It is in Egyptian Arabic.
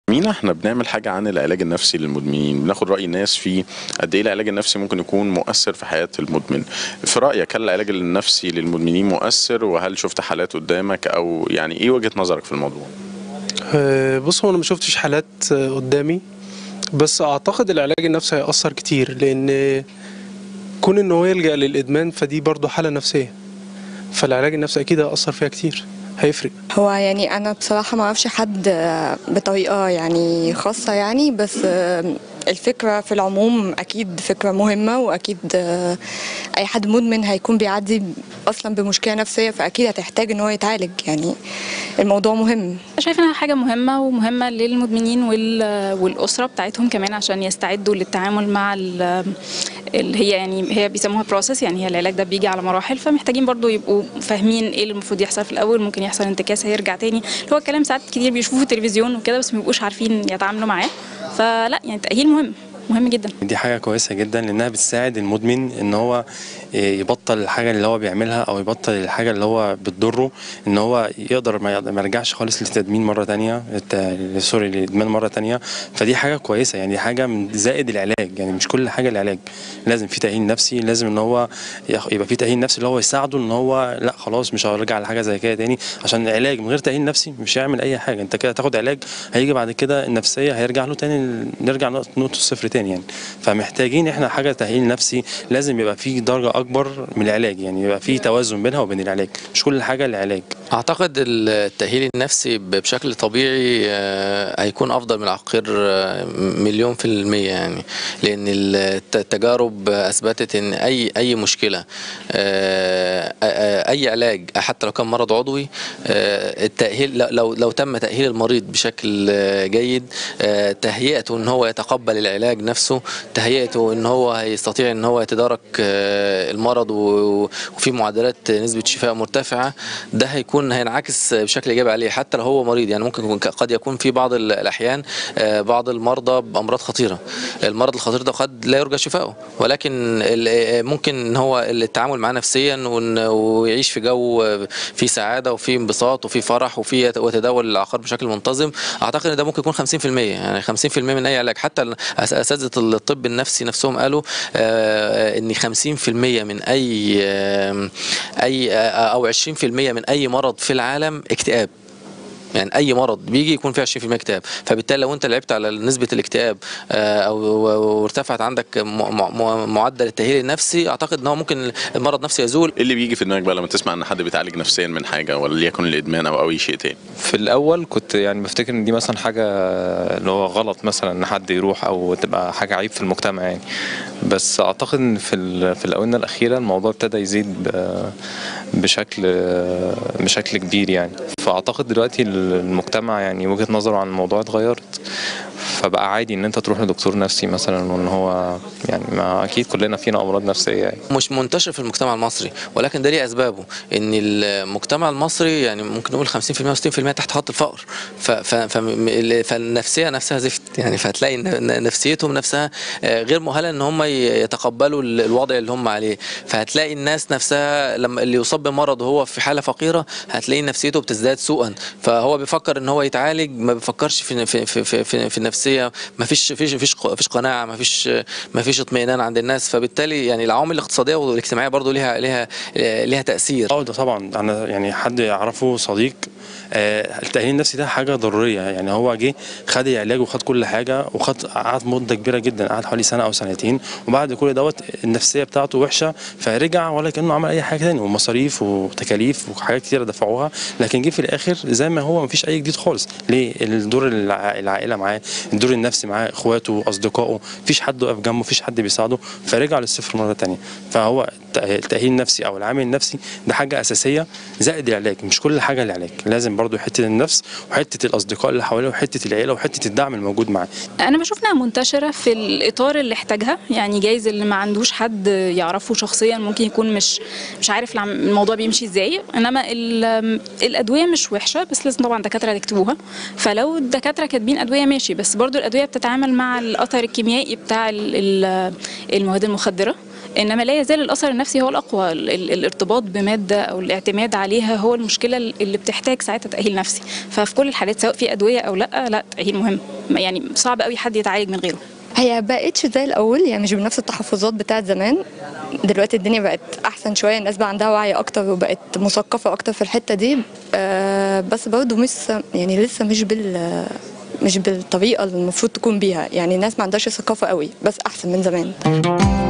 مينا احنا بنعمل حاجة عن العلاج النفسي للمدمنين بناخد رأي الناس في قد ايه العلاج النفسي ممكن يكون مؤثر في حياة المدمن في رأيك هل العلاج النفسي للمدمنين مؤثر وهل شفت حالات قدامك او يعني ايه وجهة نظرك في الموضوع آه، بص هو انا ما شفتش حالات آه، قدامي بس اعتقد العلاج النفسي هيأثر كتير لان كون ان هو يلجأ للادمان فدي برضه حالة نفسية فالعلاج النفسي اكيد هيأثر فيها كتير هيفرق هو يعني انا بصراحه ما اعرفش حد آه، بطريقه يعني خاصه يعني بس آه، الفكره في العموم اكيد فكره مهمه واكيد آه، اي حد مدمن هيكون بيعدي اصلا بمشكله نفسيه فاكيد هتحتاج ان هو يتعالج يعني الموضوع مهم شايفه انها حاجه مهمه ومهمه للمدمنين وال- والاسره بتاعتهم كمان عشان يستعدوا للتعامل مع ال- اللي هي يعني هي بيسموها بروسس يعني هي العلاج ده بيجي على مراحل فمحتاجين برضو يبقوا فاهمين ايه اللي المفروض يحصل في الاول ممكن يحصل انتكاس هيرجع تاني اللي هو الكلام ساعات كتير بيشوفوه في التلفزيون وكده بس ما بيبقوش عارفين يتعاملوا معاه فلا يعني التاهيل مهم مهم جدا دي حاجة كويسة جدا لأنها بتساعد المدمن إن هو يبطل الحاجة اللي هو بيعملها أو يبطل الحاجة اللي هو بتضره إن هو يقدر ما ما يرجعش خالص للتدمين مرة تانية الت- سوري للإدمان مرة تانية فدي حاجة كويسة يعني دي حاجة من زائد العلاج يعني مش كل حاجة العلاج لازم في تأهيل نفسي لازم إن هو يخ- يبقى في تأهيل نفسي اللي هو يساعده إن هو لا خلاص مش هرجع لحاجة زي كده تاني عشان العلاج من غير تأهيل نفسي مش هيعمل أي حاجة أنت كده تاخد علاج هيجي بعد كده النفسية هيرجع له تاني نرجع نقطة نقطة الصفر تاني يعني فمحتاجين احنا حاجه تاهيل نفسي لازم يبقى في درجه اكبر من العلاج يعني يبقى في توازن بينها وبين العلاج مش كل حاجه العلاج اعتقد التاهيل النفسي ب- بشكل طبيعي آه، هيكون افضل من العقير آه، مليون في المية يعني لان الت- التجارب اثبتت ان اي اي مشكلة آه، آه، اي علاج حتى لو كان مرض عضوي آه، التاهيل لو- لو لو تم تاهيل المريض بشكل آه، جيد آه، تهيئته ان هو يتقبل العلاج نفسه تهيئته ان هو هيستطيع ان هو يتدارك آه، المرض و- وفي معدلات نسبة شفاء مرتفعة ده هيكون هينعكس بشكل ايجابي عليه حتى لو هو مريض يعني ممكن يكون قد يكون في بعض ال- الاحيان آه، بعض المرضى بامراض خطيره المرض الخطير ده قد لا يرجى شفائه ولكن ال- آه، ممكن ان هو التعامل معاه نفسيا وإن- ويعيش في جو آه، فيه سعاده وفيه انبساط وفيه فرح وفيه يت- ويتداول العقار بشكل منتظم اعتقد ان ده ممكن يكون 50% يعني 50% من اي علاج حتى ال- أس- اساتذه الطب النفسي نفسهم قالوا آه، ان 50% من اي آه، اي آه، او 20% من اي مرض في العالم اكتئاب يعني اي مرض بيجي يكون فيه 20% اكتئاب فبالتالي لو انت لعبت على نسبه الاكتئاب آه، او وارتفعت عندك م- م- معدل التاهيل النفسي اعتقد ان هو ممكن المرض نفسه يزول ايه اللي بيجي في دماغك بقى لما تسمع ان حد بيتعالج نفسيا من حاجة وليكن الادمان او او اي شيء تاني في الاول كنت يعني بفتكر ان دي مثلا حاجه اللي هو غلط مثلا ان حد يروح او تبقى حاجه عيب في المجتمع يعني بس اعتقد ان في ال- في الاونه الاخيره الموضوع ابتدى يزيد ب- بشكل بشكل كبير يعني فاعتقد دلوقتي المجتمع يعني وجهه نظره عن الموضوع اتغيرت فبقى عادي ان انت تروح لدكتور نفسي مثلا وان هو يعني ما اكيد كلنا فينا امراض نفسيه يعني مش منتشر في المجتمع المصري ولكن ده ليه اسبابه ان المجتمع المصري يعني ممكن نقول 50% و60% تحت خط الفقر ف ف ف- فالنفسيه نفسها زفت يعني فهتلاقي إن نفسيتهم نفسها آه، غير مؤهله ان هم يتقبلوا ال- الوضع اللي هم عليه فهتلاقي الناس نفسها لما اللي يصاب بمرض وهو في حاله فقيره هتلاقي نفسيته بتزداد سوءا فهو بيفكر ان هو يتعالج ما بيفكرش في في في في, في, في النفسيه ما فيش فيش فيش فيش قناعه ما فيش ما فيش اطمئنان عند الناس فبالتالي يعني العوامل الاقتصاديه والاجتماعيه برضو ليها ليها ليها تاثير اه ده طبعا انا يعني حد يعرفه صديق آه، التأهيل النفسي ده حاجة ضرورية يعني هو جه خد العلاج وخد كل حاجة وخد قعد مدة كبيرة جدا قعد حوالي سنة أو سنتين وبعد كل دوت النفسية بتاعته وحشة فرجع ولا كأنه عمل أي حاجة تاني ومصاريف وتكاليف وحاجات كتيرة دفعوها لكن جه في الآخر زي ما هو مفيش أي جديد خالص ليه الدور الع- العائلة معاه الدور النفسي معاه إخواته أصدقائه مفيش حد واقف جنبه مفيش حد بيساعده فرجع للصفر مرة تانية فهو الت- التأهيل النفسي أو العامل النفسي ده حاجة أساسية زائد العلاج مش كل حاجة العلاج لازم برضو حتة النفس وحتة الأصدقاء اللي حواليه وحتة العيلة وحتة الدعم الموجود معاه انا بشوف انها منتشره في الاطار اللي احتاجها يعني جايز اللي ما عندوش حد يعرفه شخصيا ممكن يكون مش مش عارف العم- الموضوع بيمشي ازاي انما ال- الادويه مش وحشه بس لازم طبعا دكاتره يكتبوها فلو الدكاتره كاتبين ادويه ماشي بس برضو الادويه بتتعامل مع الاثر الكيميائي بتاع ال- ال- المواد المخدره انما لا يزال الاثر النفسي هو الاقوى ال- ال- الارتباط بماده او الاعتماد عليها هو المشكله اللي بتحتاج ساعتها تاهيل نفسي ففي كل الحالات سواء في ادويه او لا لا تاهيل مهم يعني صعب قوي حد يتعالج من غيره هي بقتش زي الاول يعني مش بنفس التحفظات بتاعت زمان دلوقتي الدنيا بقت احسن شويه الناس بقى عندها وعي اكتر وبقت مثقفه اكتر في الحته دي آه بس برضه مش يعني لسه مش بال مش بالطريقه اللي المفروض تكون بيها يعني الناس ما عندهاش ثقافه قوي بس احسن من زمان